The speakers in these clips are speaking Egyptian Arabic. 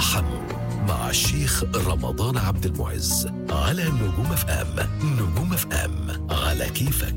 ارحموا مع الشيخ رمضان عبد المعز على نجوم اف ام نجوم اف ام على كيفك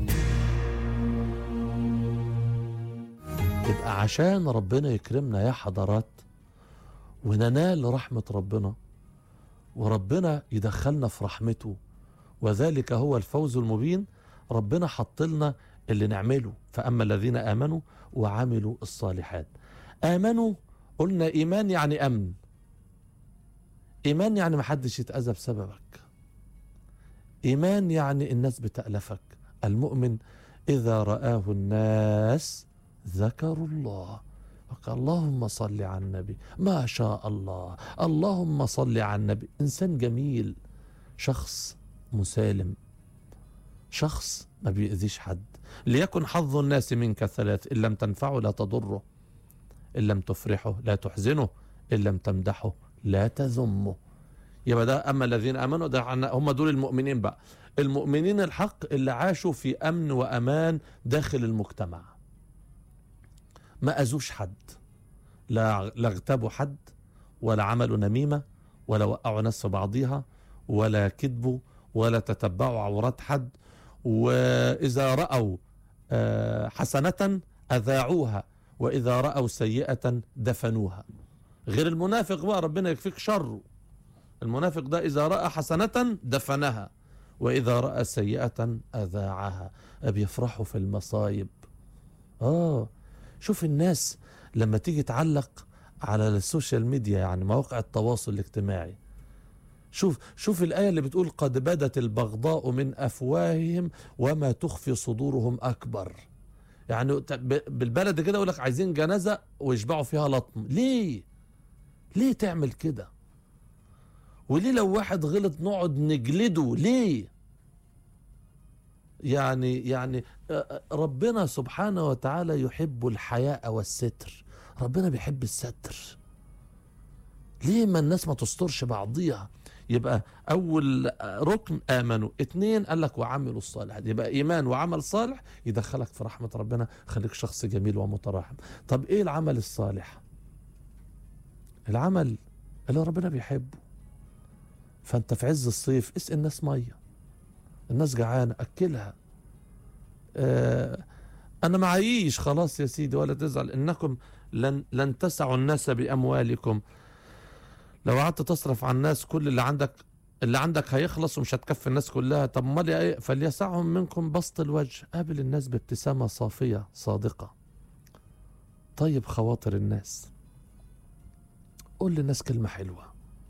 يبقى عشان ربنا يكرمنا يا حضرات وننال رحمة ربنا وربنا يدخلنا في رحمته وذلك هو الفوز المبين ربنا حط لنا اللي نعمله فأما الذين آمنوا وعملوا الصالحات آمنوا قلنا إيمان يعني أمن إيمان يعني محدش يتأذى بسببك إيمان يعني الناس بتألفك المؤمن إذا رآه الناس ذكروا الله فقال اللهم صل على النبي ما شاء الله اللهم صل على النبي إنسان جميل شخص مسالم شخص ما بيأذيش حد ليكن حظ الناس منك ثلاث إن لم تنفعه لا تضره إن لم تفرحه لا تحزنه إن لم تمدحه لا تذمه يبقى ده أما الذين آمنوا ده عن- هم دول المؤمنين بقى المؤمنين الحق اللي عاشوا في أمن وأمان داخل المجتمع ما أذوش حد لا لا اغتابوا حد ولا عملوا نميمة ولا وقعوا ناس في بعضيها ولا كذبوا ولا تتبعوا عورات حد وإذا رأوا آه، حسنة أذاعوها وإذا رأوا سيئة دفنوها غير المنافق بقى ربنا يكفيك شره المنافق ده إذا رأى حسنة دفنها وإذا رأى سيئة أذاعها بيفرحوا في المصايب آه شوف الناس لما تيجي تعلق على السوشيال ميديا يعني مواقع التواصل الاجتماعي شوف شوف الآية اللي بتقول قد بدت البغضاء من أفواههم وما تخفي صدورهم أكبر يعني ت- ب- بالبلد كده يقول لك عايزين جنازة ويشبعوا فيها لطم ليه ليه تعمل كده وليه لو واحد غلط نقعد نجلده ليه يعني يعني آه، آه، ربنا سبحانه وتعالى يحب الحياء والستر ربنا بيحب الستر ليه ما الناس ما تسترش بعضيها يبقى اول ركن امنوا اتنين قال لك وعملوا الصالحات يبقى ايمان وعمل صالح يدخلك في رحمه ربنا خليك شخص جميل ومتراحم طب ايه العمل الصالح العمل اللي ربنا بيحبه فانت في عز الصيف اسقي الناس ميه الناس جعانه اكلها آه انا معيش خلاص يا سيدي ولا تزعل انكم لن لن تسعوا الناس باموالكم لو قعدت تصرف على الناس كل اللي عندك اللي عندك هيخلص ومش هتكفي الناس كلها طب امال ايه فليسعهم منكم بسط الوجه قابل الناس بابتسامه صافيه صادقه طيب خواطر الناس قول للناس كلمه حلوه